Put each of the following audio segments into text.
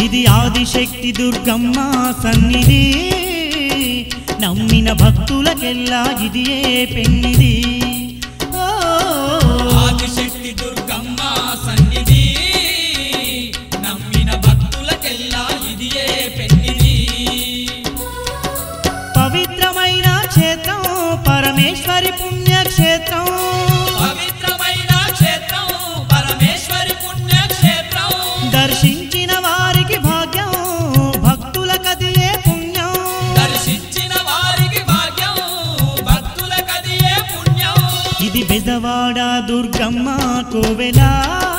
ఇది ఆదిశక్తి దుర్గమ్మ సన్నిధి నమ్మిన భక్తులకెల్లా ఇది ఏ పెన్నిది ఓ, ఆదిశక్తి దుర్గమ్మ సన్నిధి నమ్మిన భక్తులకెల్లా ఇది ఏ పెన్నిది పవిత్రమైన క్షేత్రం పరమేశ్వరి పుణ్యక్షేత్రం పవిత్రమైన క్షేత్రం పరమేశ్వరి పుణ్యక్షేత్రం దర్శించిన వారికి భాగ్యం భక్తులకదియే పుణ్యం దర్శించిన వారికి భాగ్యం భక్తులకదియే పుణ్యం ఇది బెజవాడ దుర్గమ్మ కోవెలా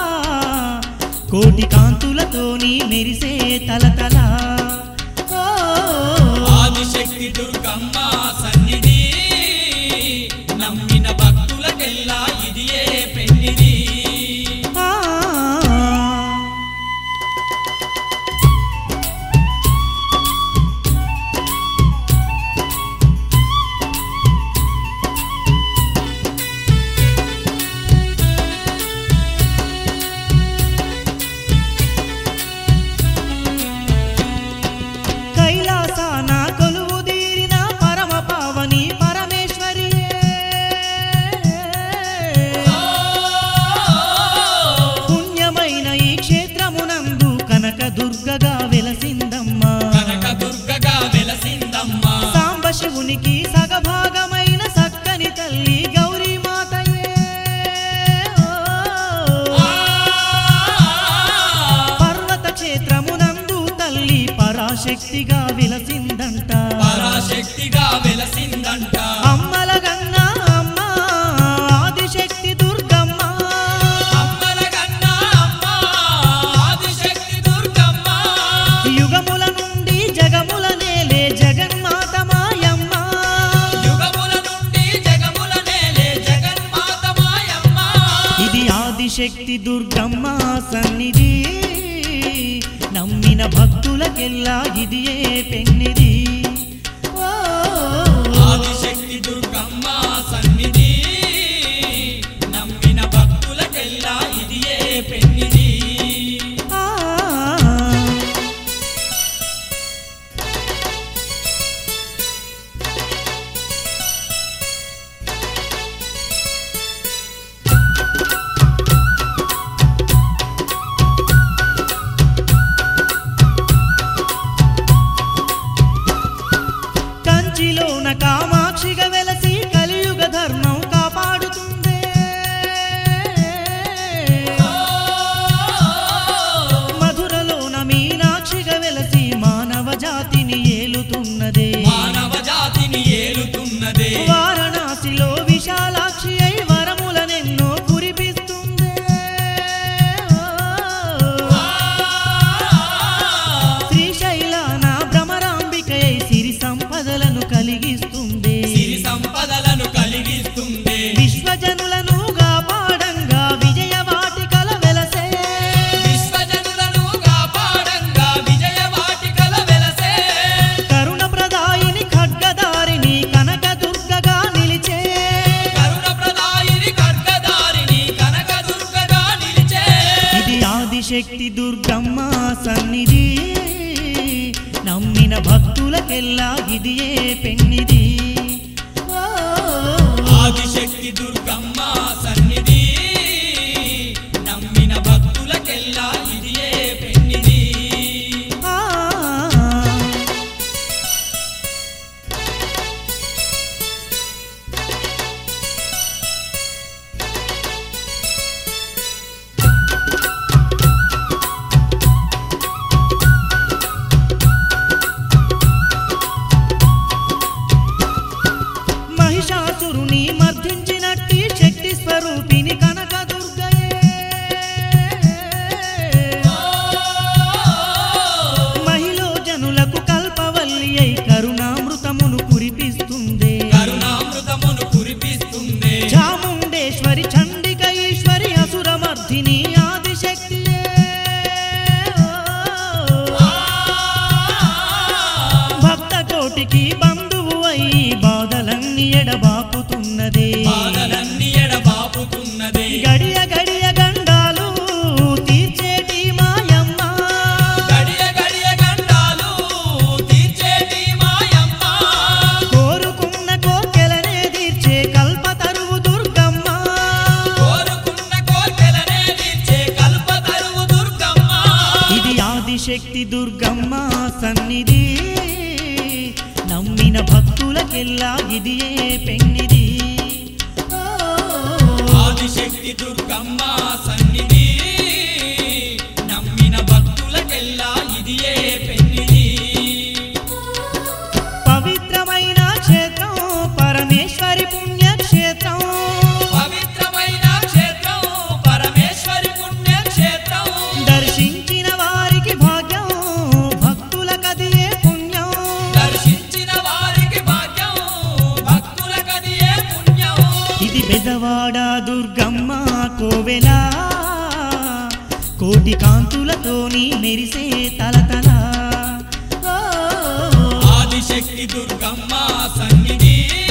కోటి కాంతులతోని మెరిసే తలతల ఓ, ఆదిశక్తి దుర్గమ్మ సన్నిధి నమ్మిన భక్తులకెల్లా ఇది ఏ పెన్నిది ఆ. కైలాసాన కొలువు తీరిన పరమ పావని పరమేశ్వరియే పుణ్యమైన ఈ క్షేత్రమునందు కనక దుర్గగా వెలసిందమ్మా కనక దుర్గగా వెలసిందమ్మా సాంబ శివునికి సగభాగమైన సక్కని తల్లి గౌరీ మాతయే పర్వత క్షేత్రమునందు తల్లి పరాశక్తిగా విలసిందంట పరాశక్తిగా వెలసిందంట అమ్మల గన్న అమ్మ ఆదిశక్తి దుర్గమ్మ అమ్మల కన్నా అమ్మ ఆదిశక్తి దుర్గమ్మ యుగముల నుండి జగముల నేలే జగన్మాత మాయమ్మ యుగముల నుండి జగముల నేలే జగన్మాత మాయమ్మ ఇది ఆదిశక్తి దుర్గమ్మ సన్నిధి నమ్మిన భక్తులకెల్లా ఇది ఏ పెన్నిది ఓ, ఆదిశక్తి దుర్గమ్మ సన్నిధి నమ్మిన భక్తులకెల్లా ఇది ఏ పెన్నిది ఆ. కంచిలోన కామాక్షిగా వెలసి కలియుగ ధర్మం కాపాడుతుందే మధురలోన మీనాక్షిగా వెలసి మానవ జాతిని ఏలుతున్నదే మానవ జాతిని ఏలుతున్నదే వారణాసిలో విశాలాక్షి అయి వరములనెన్నో కురిపిస్తుందే శ్రీశైలాన భ్రమరాంబికై సిరి సంపదలను కలిగిస్తుంది సిరి సంపదలను కలిగిస్తుంది విశ్వజనులను కాపాడంగా విజయవాటికల వెలసే విశ్వజనులను కాపాడంగా విజయవాటికల వెలసే కరుణ ప్రదాయిని ఖడ్గదారిని కనక దుర్గగా నిలిచే కరుణ ప్రదాయిని ఖడ్గదారిని కనక దుర్గగా నిలిచే ఇది ఆదిశక్తి దుర్గమ్మ సన్నిధి నమ్మిన భక్తులకెల్లా ఇది ఏ పెన్నిది ఓ, ఆదిశక్తి దుర్గమ్మ సన్నిధి నమ్మిన భక్తులకెల్లా ఇది ఏ పెన్నిది ఆ. మహిషాసురుని మర్దించినట్టి శక్తి స్వరూపిణి కనక దుర్గయే మహిళ జనులకు కల్పవల్లి అయి కరుణామృతమును కురిపిస్తుంది కరుణామృతమును కురిపిస్తుంది చాముండేశ్వరి చండిక ఈశ్వరి అసురమర్ధిని ఆదిశక్తియే భక్త కోటికి బంధువు అయి బాధలన్నీ ఎడబాపుతున్నదే బాధలన్నీ ఎడబాపుతున్నది గడియ గడియ గండాలు తీర్చేటి మాయమ్మ గడియ గడియ ఆదిశక్తి దుర్గమ్మ సన్నిధి నమ్మిన భక్తులకెల్లా ఇదియే పెన్నిది ఓ, ఆదిశక్తి దుర్గమ్మ సన్నిధి నమ్మిన భక్తులకెల్లా ఇదియే పెన్నిది పవిత్రమైన క్షేత్రం పరమేశ్వరి పుణ్యక్షేత్రం పవిత్రమైన క్షేత్రం పరమేశ్వరి పుణ్యక్షేత్రం దర్శించిన వారికి భాగ్యం భక్తుల కదియే పుణ్యం దర్శించిన వారికి భాగ్యం భక్తులకదియే పుణ్యం ఇది బెజవాడ దుర్గమ్మ కోవెల కోటి కాంతులతోని మెరిసే తలతల ఓ, ఆదిశక్తి దుర్గమ్మ సన్నిధి